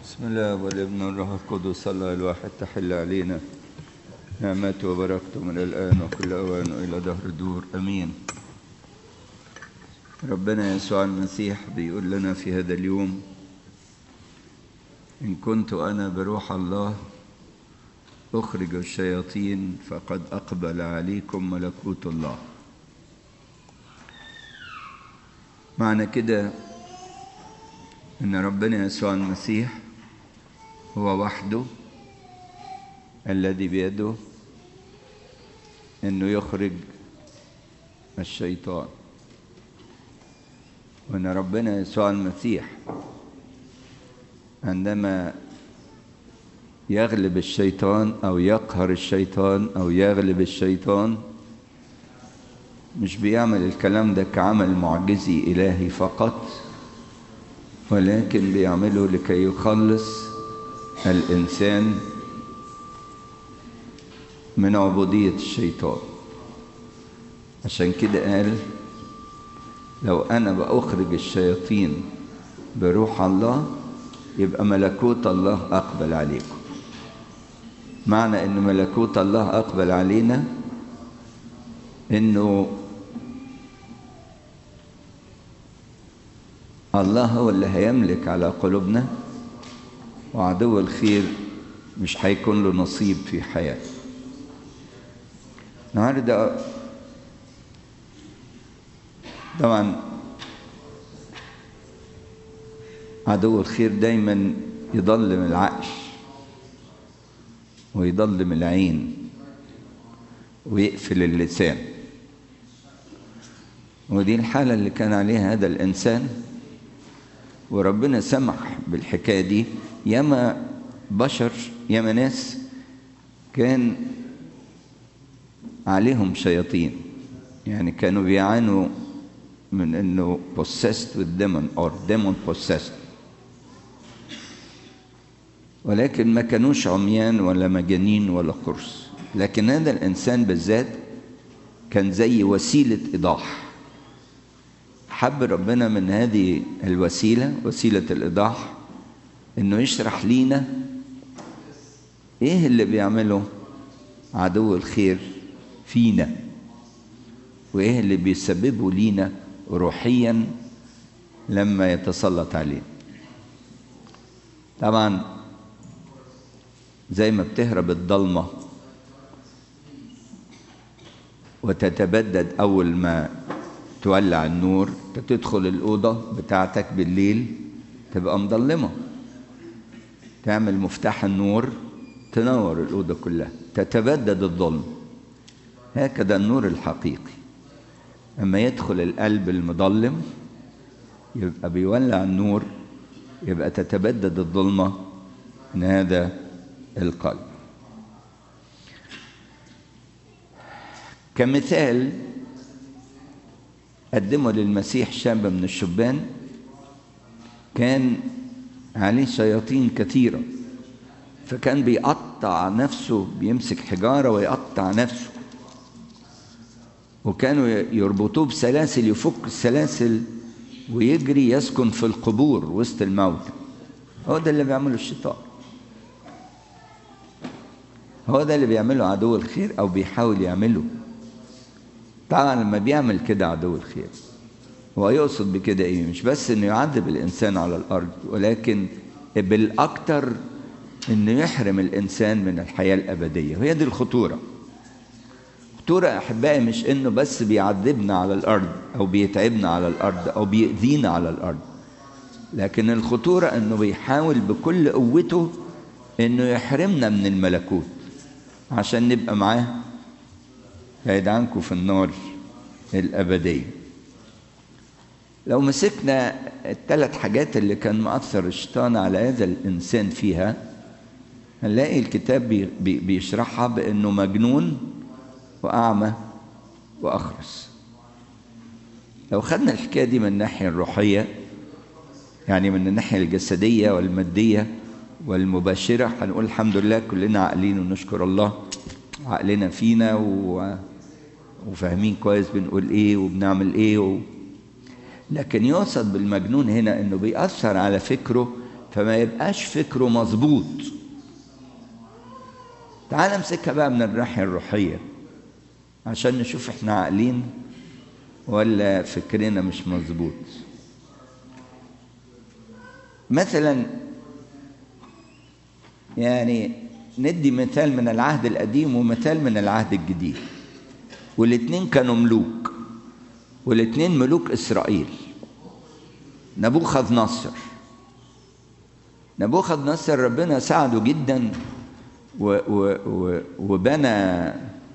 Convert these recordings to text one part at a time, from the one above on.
بسم الله والابن والروح القدس الله الواحد تحل علينا نعمته وبركته من الآن وكل أوان وإلى دهر الدور أمين ربنا يسوع المسيح بيقول لنا في هذا اليوم إن كنت أنا بروح الله أخرج الشياطين فقد أقبل عليكم ملكوت الله معنى كده إن ربنا يسوع المسيح هو وحده الذي بيده إنه يخرج الشيطان وإن ربنا يسوع المسيح عندما يغلب الشيطان أو يقهر الشيطان أو يغلب الشيطان مش بيعمل الكلام ده كعمل معجزي إلهي فقط ولكن بيعمله لكي يخلص الإنسان من عبودية الشيطان عشان كده قال لو أنا بأخرج الشياطين بروح الله يبقى ملكوت الله أقبل عليكم معنى أن ملكوت الله أقبل علينا أنه الله هو اللي هيملك على قلوبنا وعدو الخير مش هيكون له نصيب في حياته النهارده طبعا عدو الخير دايما يضلم العقل ويضلم العين ويقفل اللسان ودي الحالة اللي كان عليها هذا الإنسان وربنا سمح بالحكاية دي ياما بشر ياما ناس كان عليهم شياطين يعني كانوا بيعانوا من انه possessed with demon or demon possessed ولكن ما كانوش عميان ولا مجانين ولا قرص لكن هذا الانسان بالذات كان زي وسيله ايضاح حب ربنا من هذه الوسيله وسيله الايضاح انه يشرح لينا ايه اللي بيعمله عدو الخير فينا وايه اللي بيسببه لينا روحيا لما يتسلط علينا طبعا زي ما بتهرب الضلمه وتتبدد اول ما تولع النور تدخل الاوضه بتاعتك بالليل تبقى مضلمه تعمل مفتاح النور تنور الاوضه كلها تتبدد الظلم هكذا النور الحقيقي اما يدخل القلب المظلم يبقى بيولع النور يبقى تتبدد الظلمه من هذا القلب كمثال قدمه للمسيح شاب من الشبان كان عليه شياطين كثيرة فكان بيقطع نفسه بيمسك حجارة ويقطع نفسه وكانوا يربطوه بسلاسل يفك السلاسل ويجري يسكن في القبور وسط الموت هو ده اللي بيعمله الشيطان هو ده اللي بيعمله عدو الخير او بيحاول يعمله طبعا لما بيعمل كده عدو الخير هو يقصد بكده ايه مش بس انه يعذب الانسان على الارض ولكن بالاكثر انه يحرم الانسان من الحياه الابديه وهي دي الخطوره خطوره احبائي مش انه بس بيعذبنا على الارض او بيتعبنا على الارض او بيأذينا على الارض لكن الخطوره انه بيحاول بكل قوته انه يحرمنا من الملكوت عشان نبقى معاه بعيد عنكم في النار الأبدية لو مسكنا الثلاث حاجات اللي كان مؤثر الشيطان على هذا الإنسان فيها هنلاقي الكتاب بي بيشرحها بأنه مجنون وأعمى وأخرس لو خدنا الحكاية دي من الناحية الروحية يعني من الناحية الجسدية والمادية والمباشرة هنقول الحمد لله كلنا عاقلين ونشكر الله عقلنا فينا و... وفاهمين كويس بنقول ايه وبنعمل ايه و... لكن يقصد بالمجنون هنا انه بيأثر على فكره فما يبقاش فكره مظبوط تعال امسكها بقى من الناحية الروحية عشان نشوف احنا عاقلين ولا فكرنا مش مظبوط مثلا يعني ندي مثال من العهد القديم ومثال من العهد الجديد والاتنين كانوا ملوك والاتنين ملوك إسرائيل نبوخذ نصر نبوخذ نصر ربنا ساعده جدا و و و وبنى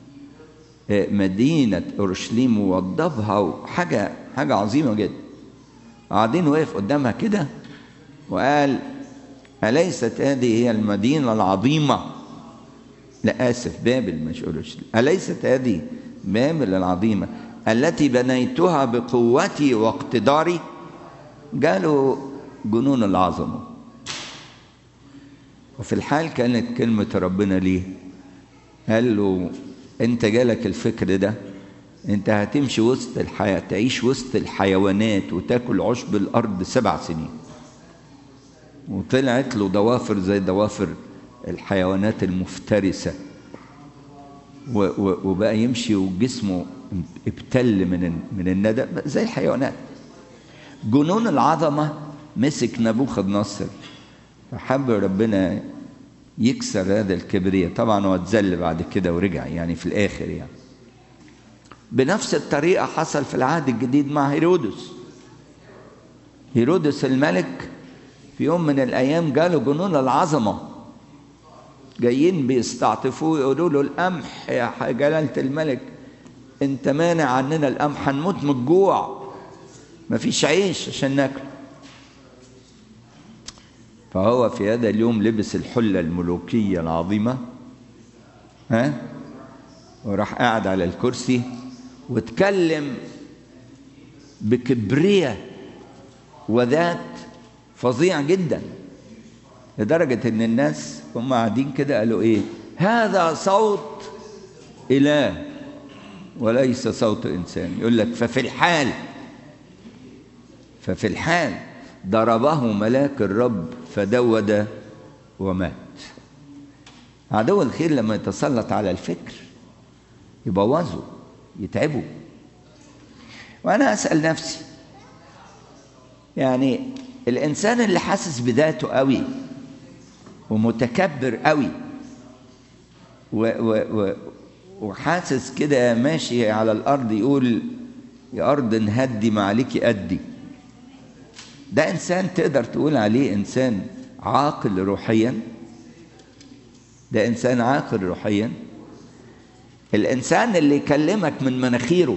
مدينة أورشليم ووضبها وحاجة حاجة عظيمة جدا قاعدين وقف قدامها كده وقال أليست هذه هي المدينة العظيمة لا آسف بابل مش أورشليم أليست هذه بابل العظيمة التي بنيتها بقوتي واقتداري قالوا جنون العظمة وفي الحال كانت كلمة ربنا ليه قال له انت جالك الفكر ده انت هتمشي وسط الحياة تعيش وسط الحيوانات وتاكل عشب الأرض سبع سنين وطلعت له ضوافر زي ضوافر الحيوانات المفترسة وبقى يمشي وجسمه ابتل من من الندى زي الحيوانات جنون العظمة مسك نبوخذ نصر فحب ربنا يكسر هذا الكبرياء طبعا هو اتذل بعد كده ورجع يعني في الآخر يعني بنفس الطريقة حصل في العهد الجديد مع هيرودس هيرودس الملك في يوم من الأيام جاله جنون العظمة جايين بيستعطفوه يقولوا له القمح يا جلالة الملك انت مانع عننا القمح هنموت من الجوع مفيش عيش عشان ناكل فهو في هذا اليوم لبس الحلة الملوكية العظيمة ها وراح قاعد على الكرسي واتكلم بكبرية وذات فظيع جدا لدرجة ان الناس هم قاعدين كده قالوا ايه هذا صوت اله وليس صوت انسان يقول لك ففي الحال ففي الحال ضربه ملاك الرب فدود ومات عدو الخير لما يتسلط على الفكر يبوظه يتعبه وانا اسال نفسي يعني الانسان اللي حاسس بذاته قوي ومتكبر قوي و و و وحاسس كده ماشي على الارض يقول يا ارض انهدي ما عليكي ادي ده انسان تقدر تقول عليه انسان عاقل روحيا ده انسان عاقل روحيا الانسان اللي يكلمك من مناخيره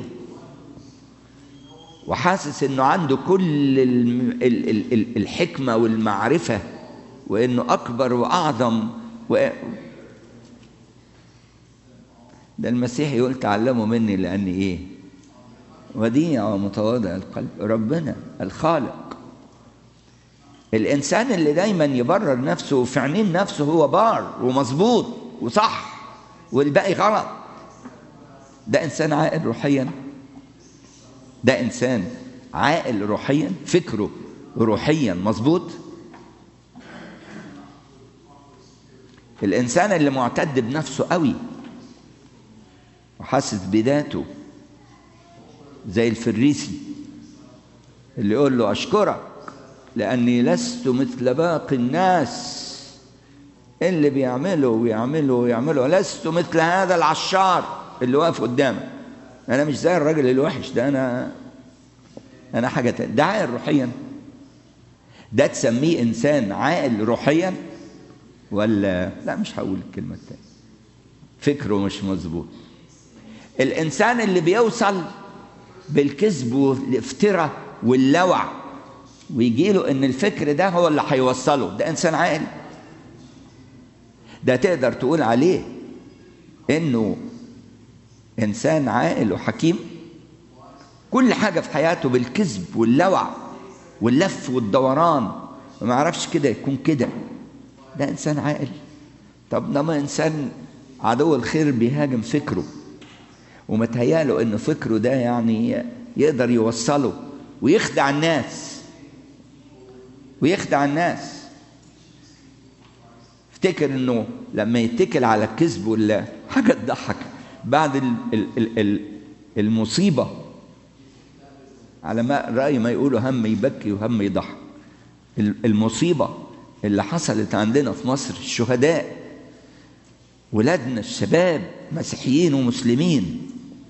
وحاسس انه عنده كل الحكمه والمعرفه وانه اكبر واعظم و... ده المسيح يقول تعلموا مني لاني ايه وديع ومتواضع القلب ربنا الخالق الانسان اللي دايما يبرر نفسه وفي عينين نفسه هو بار ومظبوط وصح والباقي غلط ده انسان عاقل روحيا ده انسان عاقل روحيا فكره روحيا مظبوط الانسان اللي معتد بنفسه قوي وحاسس بذاته زي الفريسي اللي يقول له اشكرك لاني لست مثل باقي الناس اللي بيعملوا ويعملوا ويعملوا لست مثل هذا العشار اللي واقف قدامك انا مش زي الراجل الوحش ده انا انا حاجه تانية ده عاقل روحيا ده تسميه انسان عاقل روحيا ولا لا مش هقول الكلمه التانية فكره مش مظبوط الانسان اللي بيوصل بالكذب والافتراء واللوع ويجي له ان الفكر ده هو اللي هيوصله ده انسان عاقل ده تقدر تقول عليه انه انسان عاقل وحكيم كل حاجه في حياته بالكذب واللوع واللف والدوران وما يعرفش كده يكون كده ده انسان عاقل طب لما انسان عدو الخير بيهاجم فكره ومتهياله ان فكره ده يعني يقدر يوصله ويخدع الناس ويخدع الناس افتكر انه لما يتكل على الكذب ولا حاجه تضحك بعد ال ال ال ال المصيبه على ما راي ما يقولوا هم يبكي وهم يضحك المصيبه اللي حصلت عندنا في مصر الشهداء ولادنا الشباب مسيحيين ومسلمين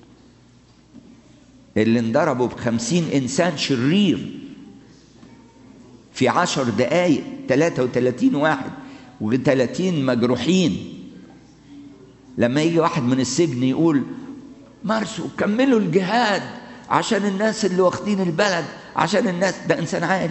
اللي انضربوا بخمسين إنسان شرير في عشر دقايق 33 واحد و30 مجروحين لما يجي واحد من السجن يقول مارسوا كملوا الجهاد عشان الناس اللي واخدين البلد عشان الناس ده انسان عاقل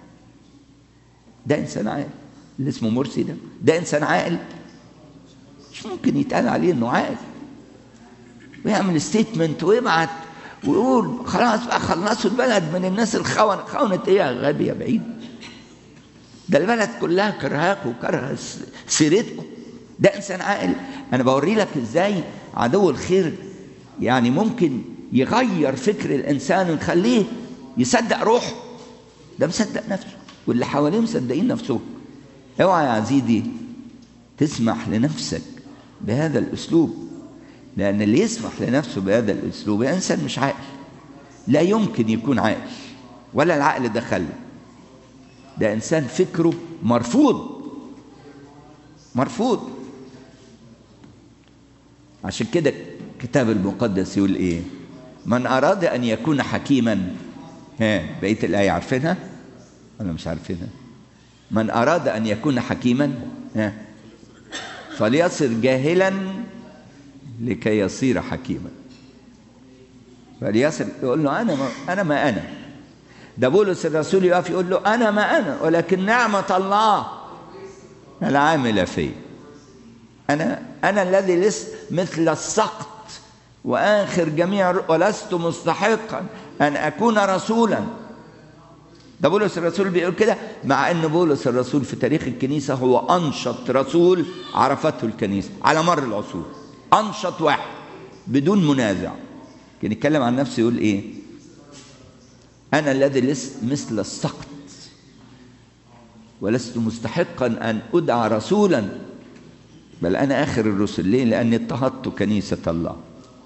ده انسان عاقل اللي اسمه مرسي ده ده انسان عاقل مش ممكن يتقال عليه انه عاقل ويعمل ستيتمنت ويبعت ويقول خلاص بقى خلصوا البلد من الناس الخونة خونة ايه يا غبي يا بعيد ده البلد كلها كرهاك وكره سيرتكم ده انسان عاقل انا بوري لك ازاي عدو الخير يعني ممكن يغير فكر الانسان ويخليه يصدق روحه ده مصدق نفسه واللي حواليه مصدقين نفسهم اوعى يا عزيزي تسمح لنفسك بهذا الاسلوب لان اللي يسمح لنفسه بهذا الاسلوب انسان مش عاقل لا يمكن يكون عاقل ولا العقل دخل ده انسان فكره مرفوض مرفوض عشان كده الكتاب المقدس يقول ايه من اراد ان يكون حكيما ها بقيه الايه عارفينها ولا مش عارفينها من اراد ان يكون حكيما ها فليصر جاهلا لكي يصير حكيما فليصر يقول له انا ما انا ما انا ده بولس الرسول يقف يقول له انا ما انا ولكن نعمه الله العامله في انا انا الذي لست مثل السقط واخر جميع ولست مستحقا ان اكون رسولا ده بولس الرسول بيقول كده مع ان بولس الرسول في تاريخ الكنيسه هو انشط رسول عرفته الكنيسه على مر العصور انشط واحد بدون منازع كان يتكلم عن نفسه يقول ايه انا الذي لست مثل السقط ولست مستحقا ان ادعى رسولا بل انا اخر الرسل ليه لاني اضطهدت كنيسه الله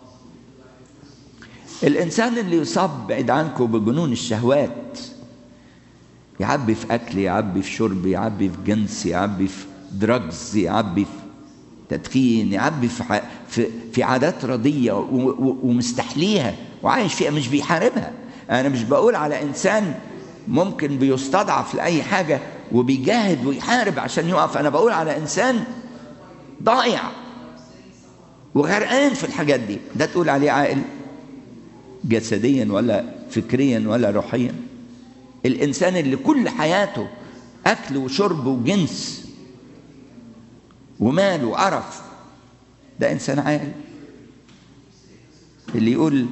الانسان اللي يصاب بعيد عنكم بجنون الشهوات يعبي في اكل يعبي في شرب يعبي في جنس يعبي في دراجز يعبي في تدخين يعبي في في, في عادات رديه ومستحليها وعايش فيها مش بيحاربها انا مش بقول على انسان ممكن بيستضعف لاي حاجه وبيجاهد ويحارب عشان يقف انا بقول على انسان ضايع وغرقان في الحاجات دي ده تقول عليه عاقل جسديا ولا فكريا ولا روحيا الانسان اللي كل حياته اكل وشرب وجنس ومال وقرف ده انسان عاقل اللي يقول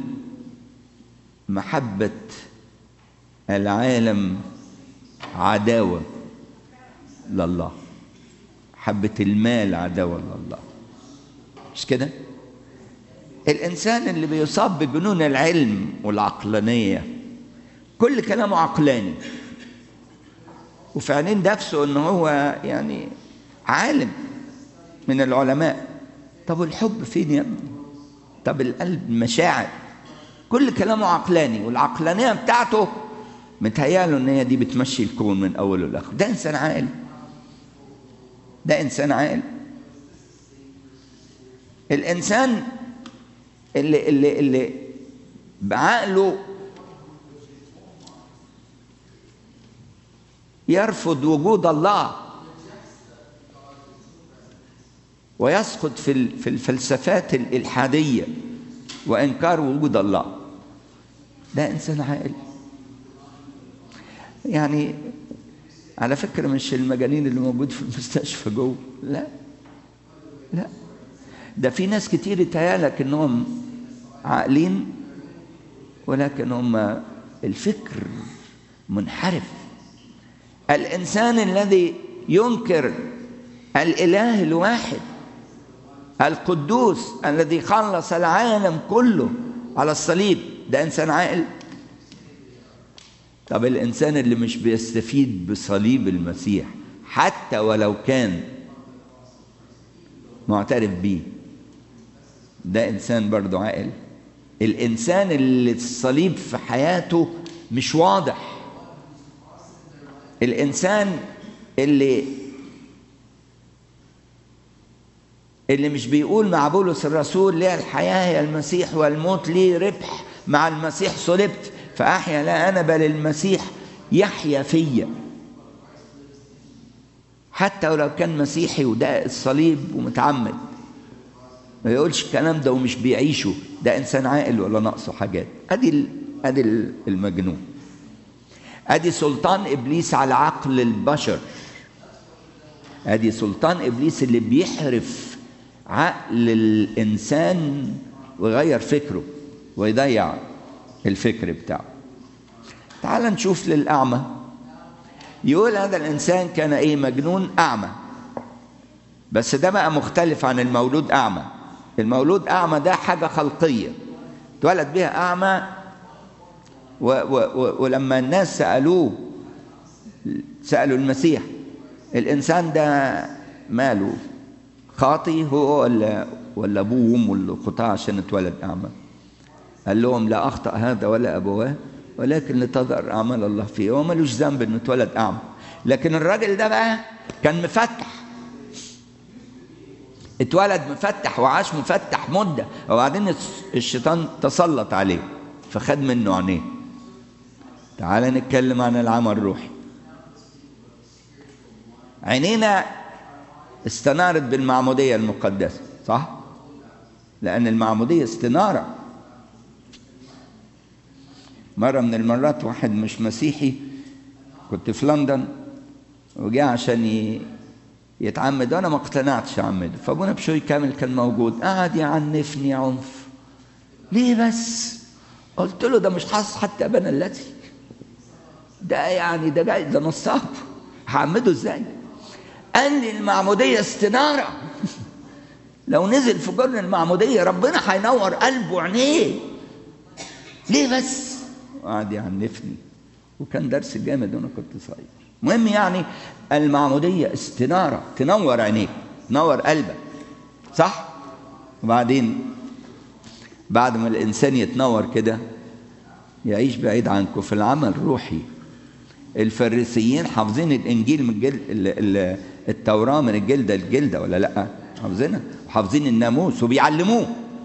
محبه العالم عداوه لله حبه المال عداوه لله مش كده الانسان اللي بيصاب بجنون العلم والعقلانيه كل كلامه عقلاني وفي عينين نفسه ان هو يعني عالم من العلماء طب الحب فين يا ابني طب القلب مشاعر كل كلامه عقلاني والعقلانيه بتاعته متهياله ان هي دي بتمشي الكون من اوله لاخره ده انسان عاقل ده انسان عاقل الانسان اللي اللي اللي بعقله يرفض وجود الله ويسقط في في الفلسفات الالحاديه وانكار وجود الله ده انسان عاقل يعني على فكره مش المجانين اللي موجود في المستشفى جوه لا لا ده في ناس كتير يتهيألك انهم عاقلين ولكن هم الفكر منحرف الانسان الذي ينكر الاله الواحد القدوس الذي خلص العالم كله على الصليب ده انسان عاقل طب الانسان اللي مش بيستفيد بصليب المسيح حتى ولو كان معترف بيه ده انسان برضه عاقل الانسان اللي الصليب في حياته مش واضح الانسان اللي اللي مش بيقول مع بولس الرسول ليه الحياه هي المسيح والموت ليه ربح مع المسيح صلبت فاحيا لا انا بل المسيح يحيا فيا حتى ولو كان مسيحي وده الصليب ومتعمد ما يقولش الكلام ده ومش بيعيشه ده انسان عاقل ولا ناقصه حاجات ادي ال... ادي المجنون ادي سلطان ابليس على عقل البشر ادي سلطان ابليس اللي بيحرف عقل الانسان ويغير فكره ويضيع الفكر بتاعه تعال نشوف للاعمى يقول هذا الانسان كان ايه مجنون اعمى بس ده بقى مختلف عن المولود اعمى المولود اعمى ده حاجه خلقيه اتولد بها اعمى و و و ولما الناس سالوه سالوا المسيح الانسان ده ماله خاطي هو ولا ولا ابوه وامه اللي خطاه عشان اتولد اعمى قال لهم لا اخطا هذا ولا ابواه ولكن لتظهر اعمال الله فيه هو ملوش ذنب انه اتولد اعمى لكن الراجل ده بقى كان مفتح اتولد مفتح وعاش مفتح مده وبعدين الشيطان تسلط عليه فخد منه عينيه تعال نتكلم عن العمى الروحي عينينا استنارت بالمعموديه المقدسه صح لان المعموديه استناره مرة من المرات واحد مش مسيحي كنت في لندن وجاء عشان يتعمد وانا ما اقتنعتش اعمده فابونا بشوي كامل كان موجود قعد يعنفني عنف ليه بس قلت له ده مش حاسس حتى ابانا الذي ده يعني ده جاي ده نصاب هعمده ازاي قال لي المعمودية استنارة لو نزل في جرن المعمودية ربنا هينور قلبه وعينيه ليه بس وقعد يعنفني وكان درس جامد وانا كنت صغير المهم يعني المعمودية استنارة تنور عينيك تنور قلبك صح وبعدين بعد ما الإنسان يتنور كده يعيش بعيد عنكم في العمل الروحي الفريسيين حافظين الإنجيل من الجلد التوراة من الجلدة الجلدة ولا لأ حافظينها وحافظين الناموس وبيعلموه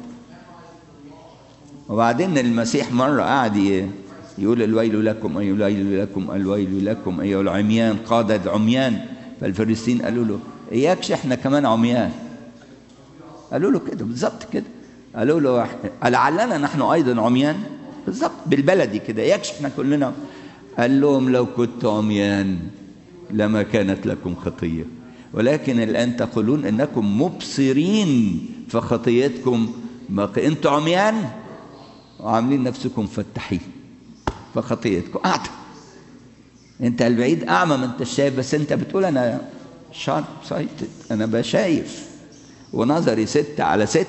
وبعدين المسيح مرة قعد يقول الويل لكم أي الويل لكم الويل لكم أيها العميان قادة عميان فالفريسيين قالوا له إياكش إحنا كمان عميان قالوا له كده بالظبط كده قالوا له لعلنا نحن أيضا عميان بالظبط بالبلدي كده إياكش إحنا كلنا قال لهم لو كنت عميان لما كانت لكم خطية ولكن الآن تقولون إنكم مبصرين فخطيتكم باقي أنتم عميان وعاملين نفسكم فتحين فخطيتكم قاعدة انت البعيد اعمى ما انت شايف بس انت بتقول انا شارب سايتد انا بشايف ونظري ست على ست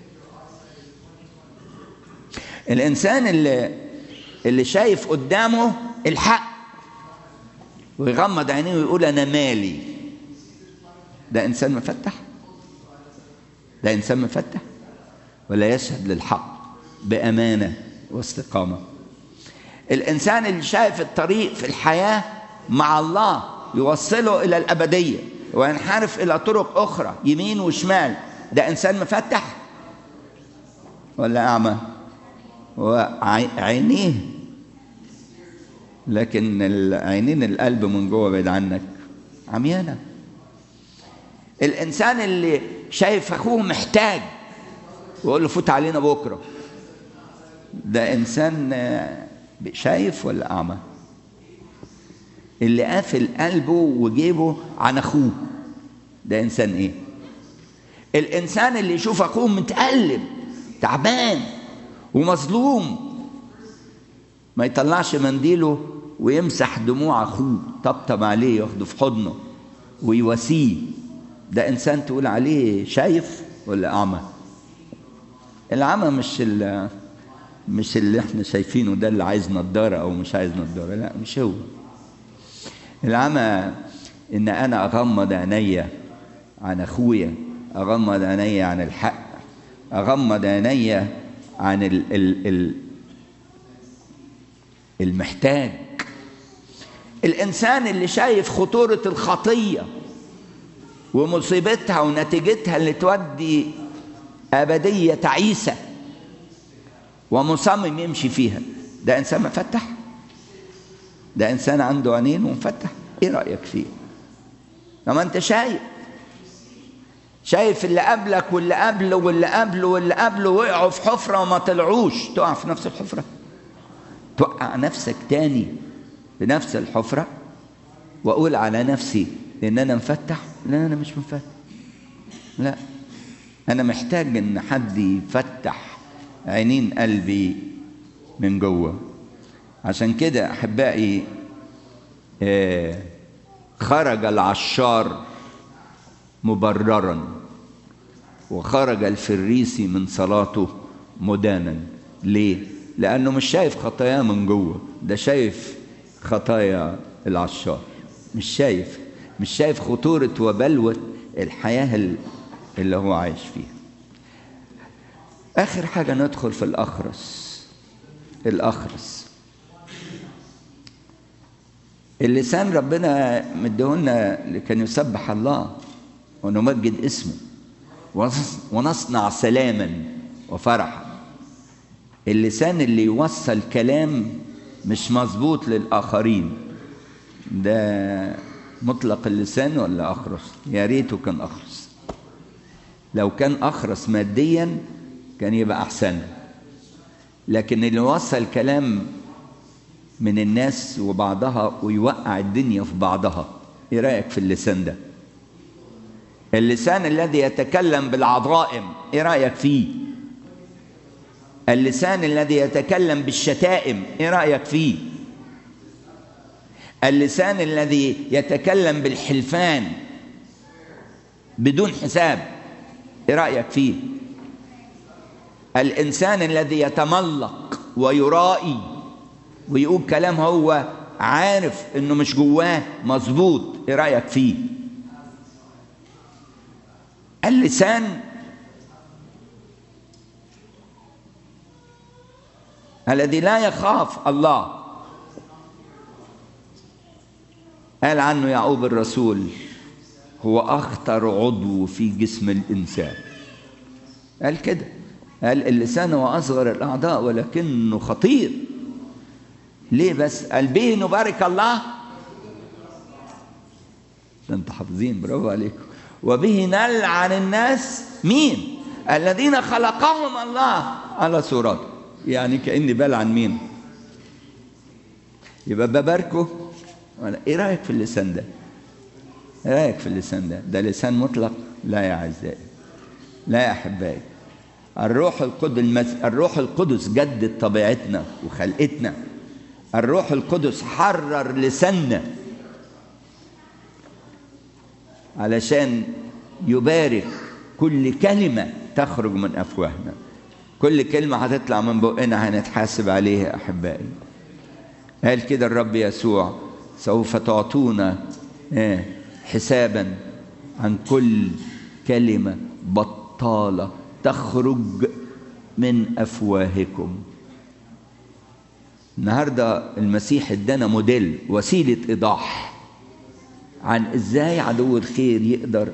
الانسان اللي اللي شايف قدامه الحق ويغمض عينيه ويقول انا مالي ده انسان مفتح ده انسان مفتح ولا يشهد للحق بامانه واستقامه الانسان اللي شايف الطريق في الحياه مع الله يوصله الى الابديه وينحرف الى طرق اخرى يمين وشمال ده انسان مفتح ولا اعمى وعينيه لكن عينين القلب من جوه بعيد عنك عميانه الانسان اللي شايف اخوه محتاج ويقول له فوت علينا بكره ده انسان شايف ولا اعمى اللي قافل قلبه وجيبه عن اخوه ده انسان ايه الانسان اللي يشوف اخوه متألم تعبان ومظلوم ما يطلعش منديله ويمسح دموع اخوه طبطب عليه ياخده في حضنه ويواسيه ده انسان تقول عليه شايف ولا اعمى العمى مش مش اللي احنا شايفينه ده اللي عايز نضاره او مش عايز نضاره لا مش هو العمى ان انا اغمض عينيا عن اخويا أغمض عيني عن الحق أغمض عيني عن ال ال ال المحتاج الإنسان اللي شايف خطورة الخطية ومصيبتها ونتيجتها اللي تودي أبدية تعيسة ومصمم يمشي فيها ده إنسان مفتح ده إنسان عنده عينين ومفتح إيه رأيك فيه لما أنت شايف شايف اللي قبلك واللي قبله واللي قبله واللي قبله وقعوا في حفرة وما طلعوش تقع في نفس الحفرة توقع نفسك تاني في نفس الحفرة وأقول على نفسي إن أنا مفتح لا أنا مش مفتح لا أنا محتاج إن حد يفتح عينين قلبي من جوه عشان كده أحبائي آه خرج العشار مبررا وخرج الفريسي من صلاته مدانا ليه لانه مش شايف خطاياه من جوه ده شايف خطايا العشار مش شايف مش شايف خطورة وبلوة الحياة اللي هو عايش فيها آخر حاجة ندخل في الأخرس الأخرس اللسان ربنا مديهولنا لكي يسبح الله ونمجد اسمه ونصنع سلاما وفرحا اللسان اللي يوصل كلام مش مظبوط للآخرين ده مطلق اللسان ولا أخرس يا ريته كان أخرس لو كان أخرس ماديا كان يبقى أحسن لكن اللي يوصل كلام من الناس وبعضها ويوقع الدنيا في بعضها ايه رأيك في اللسان ده اللسان الذي يتكلم بالعظائم ايه رايك فيه اللسان الذي يتكلم بالشتائم ايه رايك فيه اللسان الذي يتكلم بالحلفان بدون حساب ايه رايك فيه الانسان الذي يتملق ويرائي ويقول كلام هو عارف انه مش جواه مظبوط ايه رايك فيه اللسان الذي لا يخاف الله قال عنه يعقوب الرسول هو أخطر عضو في جسم الإنسان قال كده قال اللسان هو أصغر الأعضاء ولكنه خطير ليه بس قال به نبارك الله ده انتوا حافظين برافو عليكم وبه نلعن الناس مين الذين خلقهم الله على صورته يعني كاني بلعن مين يبقى بباركه ايه رايك في اللسان ده ايه رايك في اللسان ده ده لسان مطلق لا يا اعزائي لا يا احبائي الروح القدس المس... الروح القدس جدد طبيعتنا وخلقتنا الروح القدس حرر لساننا علشان يبارك كل كلمة تخرج من أفواهنا كل كلمة هتطلع من بقنا هنتحاسب عليها أحبائي قال كده الرب يسوع سوف تعطونا حسابا عن كل كلمة بطالة تخرج من أفواهكم النهاردة المسيح ادانا موديل وسيلة إيضاح عن ازاي عدو الخير يقدر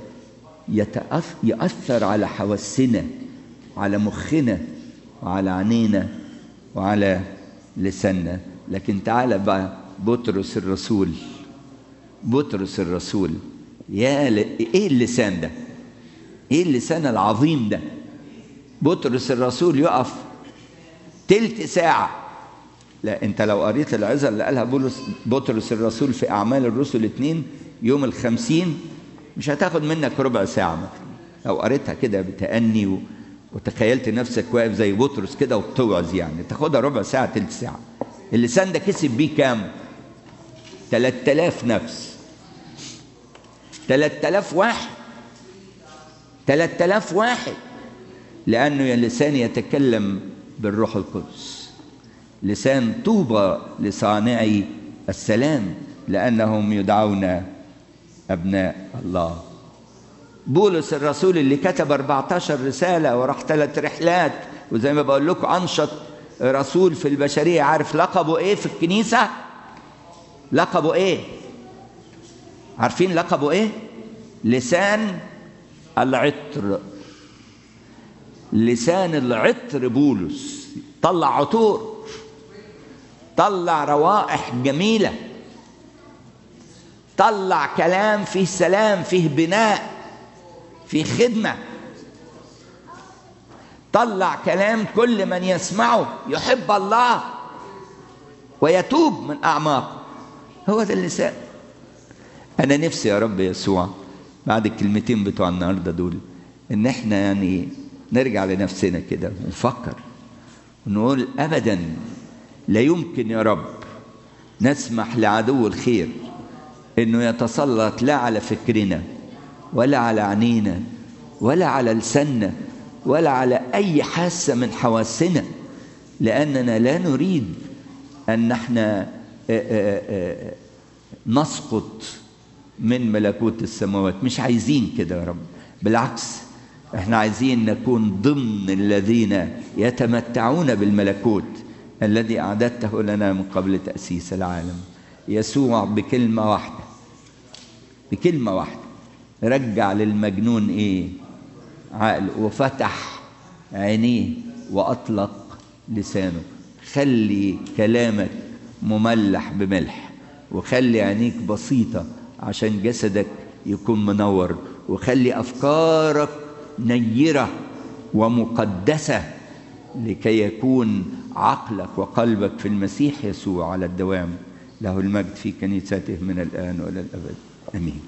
يأثر على حواسنا على مخنا وعلى عينينا وعلى لساننا لكن تعالى بقى بطرس الرسول بطرس الرسول يا ل... ايه اللسان ده ايه اللسان العظيم ده بطرس الرسول يقف تلت ساعة لا انت لو قريت العظة اللي قالها بولس بطرس الرسول في أعمال الرسل اتنين يوم الخمسين مش هتاخد منك ربع ساعة مثلا لو قريتها كده بتأني و... وتخيلت نفسك واقف زي بطرس كده وبتوعظ يعني تاخدها ربع ساعة تلت ساعة اللسان ده كسب بيه كام؟ 3000 نفس 3000 واحد 3000 واحد لأنه اللسان يتكلم بالروح القدس لسان طوبى لصانعي السلام لأنهم يدعون أبناء الله بولس الرسول اللي كتب 14 رسالة وراح ثلاث رحلات وزي ما بقول لكم أنشط رسول في البشرية عارف لقبه إيه في الكنيسة؟ لقبه إيه؟ عارفين لقبه إيه؟ لسان العطر لسان العطر بولس طلع عطور طلع روائح جميلة طلع كلام فيه سلام فيه بناء فيه خدمة طلع كلام كل من يسمعه يحب الله ويتوب من أعماقه هو ده اللسان أنا نفسي يا رب يسوع بعد الكلمتين بتوع النهاردة دول إن إحنا يعني نرجع لنفسنا كده ونفكر ونقول أبدا لا يمكن يا رب نسمح لعدو الخير إنه يتسلط لا على فكرنا ولا على عينينا ولا على لساننا ولا على أي حاسة من حواسنا لأننا لا نريد أن احنا نسقط من ملكوت السماوات مش عايزين كده يا رب بالعكس احنا عايزين نكون ضمن الذين يتمتعون بالملكوت الذي أعددته لنا من قبل تأسيس العالم يسوع بكلمة واحدة بكلمة واحدة رجع للمجنون ايه عقل وفتح عينيه وأطلق لسانه خلي كلامك مملح بملح وخلي عينيك بسيطة عشان جسدك يكون منور وخلي أفكارك نيرة ومقدسة لكي يكون عقلك وقلبك في المسيح يسوع على الدوام له المجد في كنيسته من الآن وإلى الأبد آمين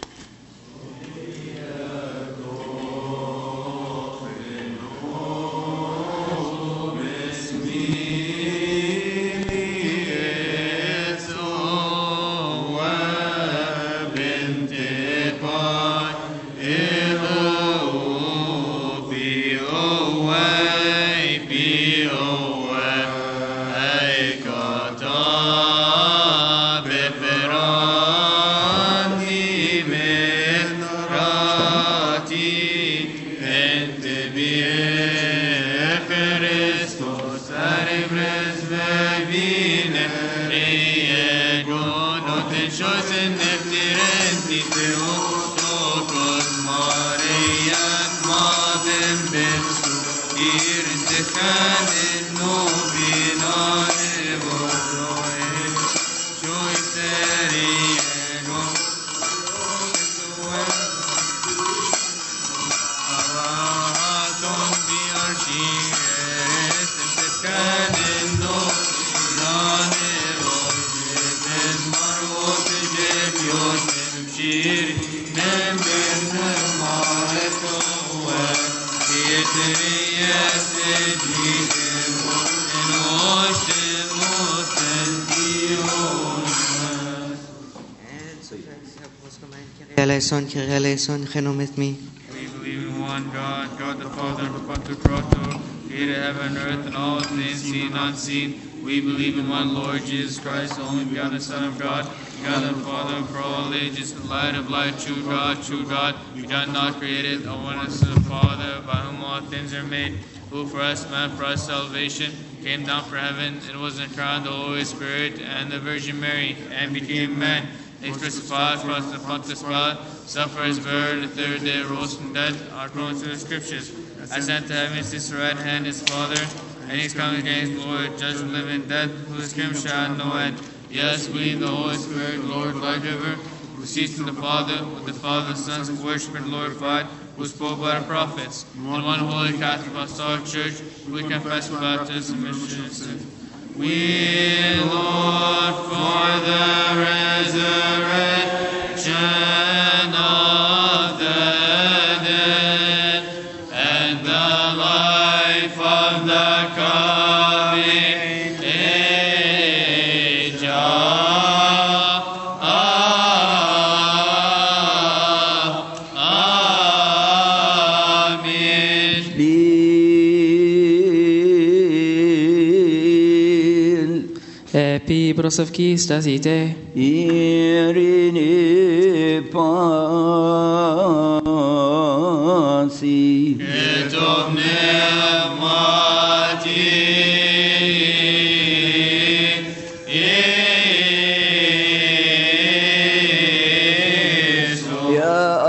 eleison, Kyrie eleison, genomet me. We believe in one God, God the Father, the Pantocrator, created heaven and earth and all things seen and unseen. We believe in one Lord Jesus Christ, the only begotten Son of God, God the Father for all ages, the light of light, true God, true God, begotten, not created, the oneness of the Father, by whom all things are made, who for us, man, for us salvation, came down from heaven and was incarnate the Holy Spirit and the Virgin Mary, and became man. He crucified for us the Pontius Pilate, suffered his buried, the third day rose from dead, according to the Scriptures. Ascended to heaven, sits at the right hand his Father, and he's coming again his Lord, judge the living and dead, whose kingdom shall have no end. Yes, we, the Holy Spirit, Lord, light giver, who sees from the Father, with the Father, the Son, who worship and glorified, who spoke by the prophets, in one holy Catholic Apostolic Church, we confess with baptism and sin. We, Lord, for the resurrection of the dead and the life of the coming age. Amen. Lil Epi brosovki stasite. Irini pa المسيح Et omnem mati